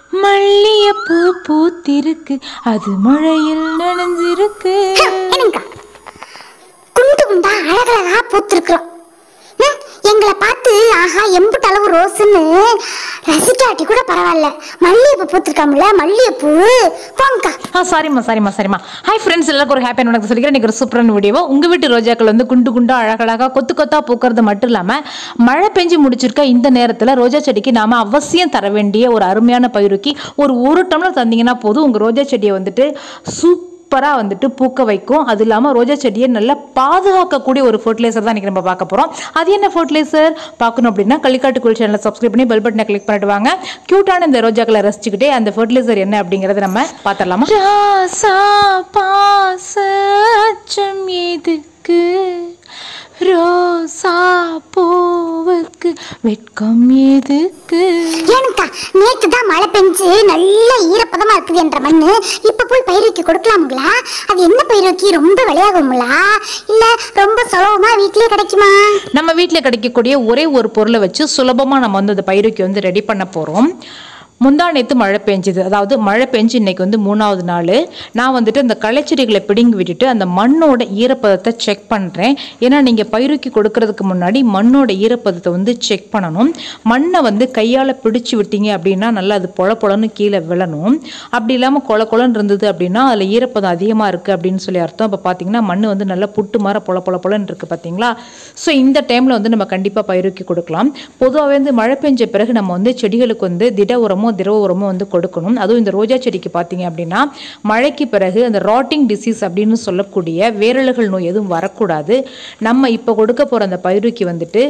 மல்லியப்பூ பூத்திருக்கு அது மழையில் நனைஞ்சிருக்கு என்னங்கக்கா குண்டு குண்டா அழகழகா பூத்திருக்கிறோம் ம், எங்களை பார்த்து ஆஹா எம்புட்டு அளவு ரோஸுன்னு ரசிக்காட்டி கூட பரவாயில்ல மல்லிகைப்பூ பூத்திருக்காமல மல்லிகைப்பூ போங்கக்கா ஆ சாரிம்மா சாரிம்மா சாரிம்மா ஹாய் ஃப்ரெண்ட்ஸ் எல்லாருக்கும் ஒரு ஹாப்பி நடக்க சொல்லிக்கிறேன் இன்னைக்கு ஒரு சூப்பரான வீடியோ உங்கள் வீட்டு ரோஜாக்கள் வந்து குண்டு குண்டா அழகழகா கொத்து கொத்தா பூக்கிறது மட்டும் இல்லாமல் மழை பெஞ்சு முடிச்சிருக்க இந்த நேரத்தில் ரோஜா செடிக்கு நாம அவசியம் தர வேண்டிய ஒரு அருமையான பயிருக்கி ஒரு ஒரு டம்ளர் தந்தீங்கன்னா போதும் உங்கள் ரோஜா செடியை வந்துட்டு சூப்பராக வந்துட்டு பூக்க வைக்கும் அது இல்லாமல் ரோஜா செடியை நல்லா பாதுகாக்கக்கூடிய ஒரு ஃபர்டிலைசர் தான் இன்றைக்கி நம்ம பார்க்க போகிறோம் அது என்ன ஃபர்டிலைசர் பார்க்கணும் அப்படின்னா களிக்காட்டு குழி சேனலை சப்ஸ்கிரைப் பண்ணி பெல் பட்டனை கிளிக் பண்ணிட்டு வாங்க க்யூட்டான இந்த ரோஜாக்களை ரசிச்சுக்கிட்டே அந்த ஃபர்டிலைசர் என்ன அப்படிங்கிறத நம்ம பார்த்துடலாமா ராசா பாச அச்சம் எதுக்கு ரோசா பூவுக்கு வெட்கம் எதுக்கு ஏனுக்கா நேத்து தான் மழை பெஞ்சு நல்ல ஈரப்பதமா இருக்குது என்ற மண்ணு இப்ப போய் பயிருக்கு கொடுக்கலாமுங்களா அது என்ன பயிருக்கு ரொம்ப விளையாகுங்களா இல்ல ரொம்ப சுலபமா வீட்லயே கிடைக்குமா நம்ம வீட்டில் கிடைக்கக்கூடிய ஒரே ஒரு பொருளை வச்சு சுலபமாக நம்ம வந்து அந்த பயிருக்கு வந்து ரெடி பண்ண போகிறோம் முந்தா நேத்து மழை பெஞ்சுது அதாவது மழை பெஞ்சு இன்னைக்கு வந்து மூணாவது நாள் நான் வந்துட்டு அந்த களைச்செடிகளை பிடுங்கி விட்டுட்டு அந்த மண்ணோட ஈரப்பதத்தை செக் பண்ணுறேன் ஏன்னா நீங்கள் பயிருக்கு கொடுக்கறதுக்கு முன்னாடி மண்ணோட ஈரப்பதத்தை வந்து செக் பண்ணணும் மண்ணை வந்து கையால் பிடிச்சு விட்டீங்க அப்படின்னா நல்லா அது பொல பொலன்னு கீழே விழணும் அப்படி இல்லாமல் கொல கொலன்னு இருந்தது அப்படின்னா அதில் ஈரப்பதம் அதிகமாக இருக்குது அப்படின்னு சொல்லி அர்த்தம் இப்போ பார்த்தீங்கன்னா மண் வந்து நல்லா புட்டு மாற பொல பொல பொலன்னு இருக்குது பார்த்தீங்களா ஸோ இந்த டைமில் வந்து நம்ம கண்டிப்பாக பயிருக்கு கொடுக்கலாம் பொதுவாகவே வந்து மழை பெஞ்ச பிறகு நம்ம வந்து செடிகளுக்கு வந்து திட உரமோ திரவ உரமோ வந்து கொடுக்கணும் அதுவும் இந்த ரோஜா செடிக்கு பார்த்தீங்க அப்படின்னா மழைக்கு பிறகு அந்த ராட்டிங் டிசீஸ் அப்படின்னு சொல்லக்கூடிய வேரழுகள் நோய் எதுவும் வரக்கூடாது நம்ம இப்போ கொடுக்க போகிற அந்த பயிருக்கு வந்துட்டு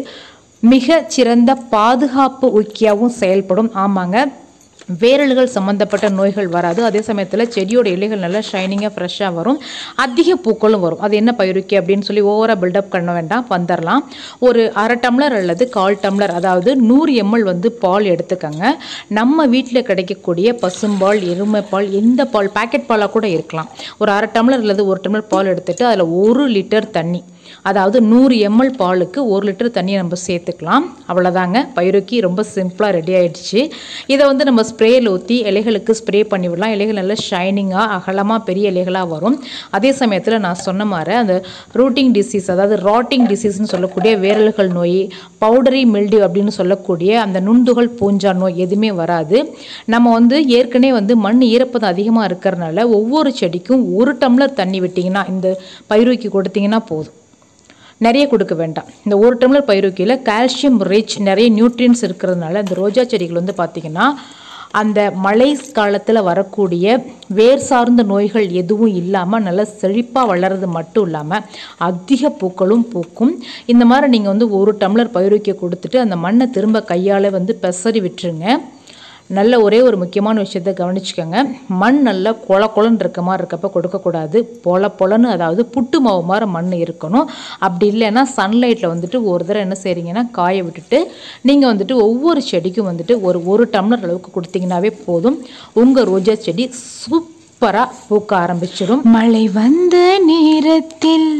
மிக சிறந்த பாதுகாப்பு ஊக்கியாகவும் செயல்படும் ஆமாங்க வேரல்கள் சம்மந்தப்பட்ட நோய்கள் வராது அதே சமயத்தில் செடியோட இலைகள் நல்லா ஷைனிங்காக ஃப்ரெஷ்ஷாக வரும் அதிக பூக்களும் வரும் அது என்ன பயிருக்கி அப்படின்னு சொல்லி ஓவராக பில்டப் பண்ண வேண்டாம் வந்துடலாம் ஒரு அரை டம்ளர் அல்லது கால் டம்ளர் அதாவது நூறு எம்எல் வந்து பால் எடுத்துக்கங்க நம்ம வீட்டில் கிடைக்கக்கூடிய பசும்பால் எருமைப்பால் எந்த பால் பாக்கெட் பாலாக கூட இருக்கலாம் ஒரு அரை டம்ளர் அல்லது ஒரு டம்ளர் பால் எடுத்துட்டு அதில் ஒரு லிட்டர் தண்ணி அதாவது நூறு எம்எல் பாலுக்கு ஒரு லிட்டர் தண்ணியை நம்ம சேர்த்துக்கலாம் அவ்வளோதாங்க பயிருக்கி ரொம்ப சிம்பிளாக ரெடி ஆயிடுச்சு இதை வந்து நம்ம ஸ்ப்ரேயில் ஊற்றி இலைகளுக்கு ஸ்ப்ரே பண்ணி விடலாம் இலைகள் நல்லா ஷைனிங்காக அகலமாக பெரிய இலைகளாக வரும் அதே சமயத்தில் நான் சொன்ன மாதிரி அந்த ரூட்டிங் டிசீஸ் அதாவது ராட்டிங் டிசீஸ்னு சொல்லக்கூடிய வேரல்கள் நோய் பவுடரி மில்டிவ் அப்படின்னு சொல்லக்கூடிய அந்த நுண்துகள் பூஞ்சா நோய் எதுவுமே வராது நம்ம வந்து ஏற்கனவே வந்து மண் ஈரப்பதம் அதிகமாக இருக்கிறனால ஒவ்வொரு செடிக்கும் ஒரு டம்ளர் தண்ணி விட்டிங்கன்னா இந்த பயிருக்கி கொடுத்தீங்கன்னா போதும் நிறைய கொடுக்க வேண்டாம் இந்த ஒரு டம்ளர் பயிருக்கையில் கால்சியம் ரிச் நிறைய நியூட்ரியன்ஸ் இருக்கிறதுனால இந்த ரோஜா செடிகள் வந்து பார்த்திங்கன்னா அந்த மழை காலத்தில் வரக்கூடிய வேர் சார்ந்த நோய்கள் எதுவும் இல்லாமல் நல்லா செழிப்பாக வளர்றது மட்டும் இல்லாமல் அதிக பூக்களும் பூக்கும் இந்த மாதிரி நீங்கள் வந்து ஒரு டம்ளர் பயிருக்கை கொடுத்துட்டு அந்த மண்ணை திரும்ப கையால் வந்து பெசரி விட்டுருங்க நல்ல ஒரே ஒரு முக்கியமான விஷயத்தை கவனிச்சுக்கோங்க மண் நல்லா கொல கொலன்னு இருக்க மாதிரி இருக்கப்ப கொடுக்கக்கூடாது பொல பொலன்னு அதாவது புட்டு மாவு மாதிரி மண் இருக்கணும் அப்படி இல்லைன்னா சன்லைட்டில் வந்துட்டு ஒரு தடவை என்ன செய்கிறீங்கன்னா காய விட்டுட்டு நீங்கள் வந்துட்டு ஒவ்வொரு செடிக்கும் வந்துட்டு ஒரு ஒரு டம்ளர் அளவுக்கு கொடுத்தீங்கன்னாவே போதும் உங்கள் ரோஜா செடி சூப்பராக பூக்க ஆரம்பிச்சிடும் மழை வந்த நேரத்தில்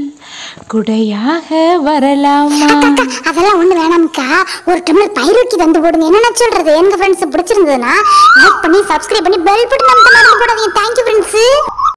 குடையாக வரலாமா அதெல்லாம் ஒண்ணு வேணாம்க்கா ஒரு டம்ளர் பயிருக்கு தந்து போடுங்க என்ன சொல்றது எங்க ஃப்ரெண்ட்ஸ் பிடிச்சிருந்ததுன்னா லைக் பண்ணி சப்ஸ்கிரைப் பண்ணி பெல் பட்டன் நமக்கு மறந்து போடாதீங்க தேங்க்யூ ஃப்ரெண்ட்ஸ்